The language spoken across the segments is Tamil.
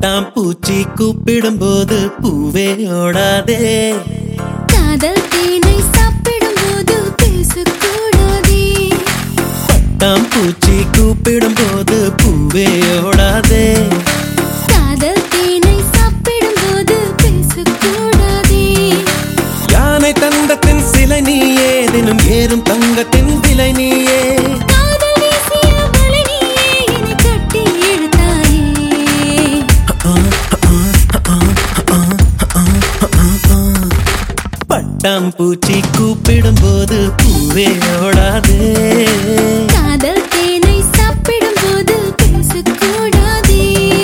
பட்டாம் பூச்சி கூப்பிடும் போது பூவே ஓடாதே காதல் தேனை சாப்பிடும் போது பேசக்கூடாதே பட்டாம் பூச்சி கூப்பிடும் போது பூவே ஓடாதே காதல் தேனை சாப்பிடும் போது பேசக்கூடாதே யானை தந்தத்தின் சிலை நீயே தினம் ஏறும் தங்கத்தின் விலை நீயே காதல் வீசிய வலை நீயே என்னை கட்டி இழுத்தாயே பட்டாம் பூச்சி கூப்பிடும் போது பூவே ஓடாதே காதல் தேனை சாப்பிடும் போது பேசக்கூடாதே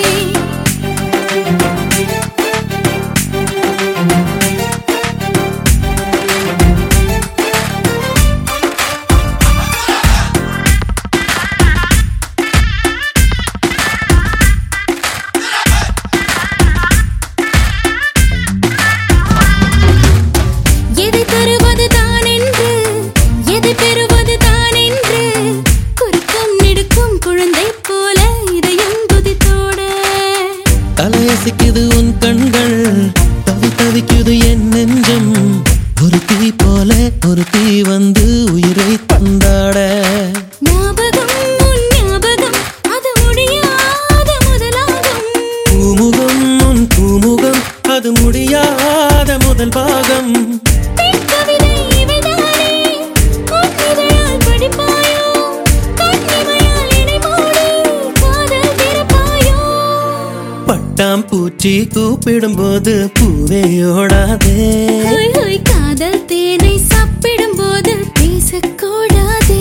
எதை தருவது தான் என்று எதை பெறுவது தான் என்று குறுக்கும் நெடுக்கும் குழந்தை போல இதயம் குதித்தோட தலையசிக்குது உன் கண்கள் தவி தவிக்குது என் நெஞ்சம் ஒரு தீ போல ஒரு தீ வந்து உயிரை தந்தாட ஞாபகம் உன் ஞாபகம் அது முடியாத முதலாகும் பூமுகம் உன் பூமுகம் அது முடியாத முதல் பாகம் பெண் கவிதை இவைதானே உன் இதழால் படிப்பாயோ கண்ணிமையால் இடை மூடி காதல் திறப்பாயோ பட்டாம் பூச்சி கூப்பிடும் போது பூவே ஓடாதே ஹோய் ஹோய் காதல் தேனை சாப்பிடும் போது பேசக்கூடாதே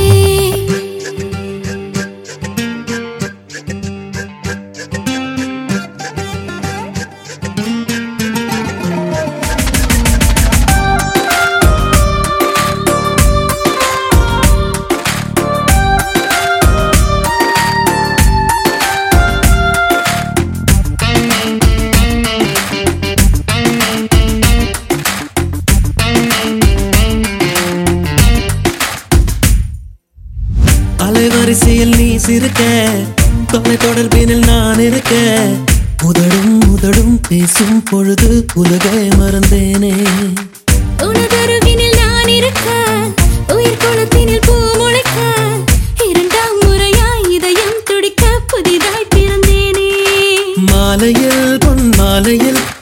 அலைவரிசையில் நீ சிரிக்க தொலை தொடர்பினில் நான் இருக்க உதடும் உதடும் பேசும் பொழுது உலகை மறந்தேனே உனதருகினில் நான் இருக்க உயிர் குளத்தினில் பூ முளைக்க இரண்டாம் முறையாய் இதயம் துடிக்க புதிதாய் பிறந்தேனே மாலையில் பொன் மாலையில்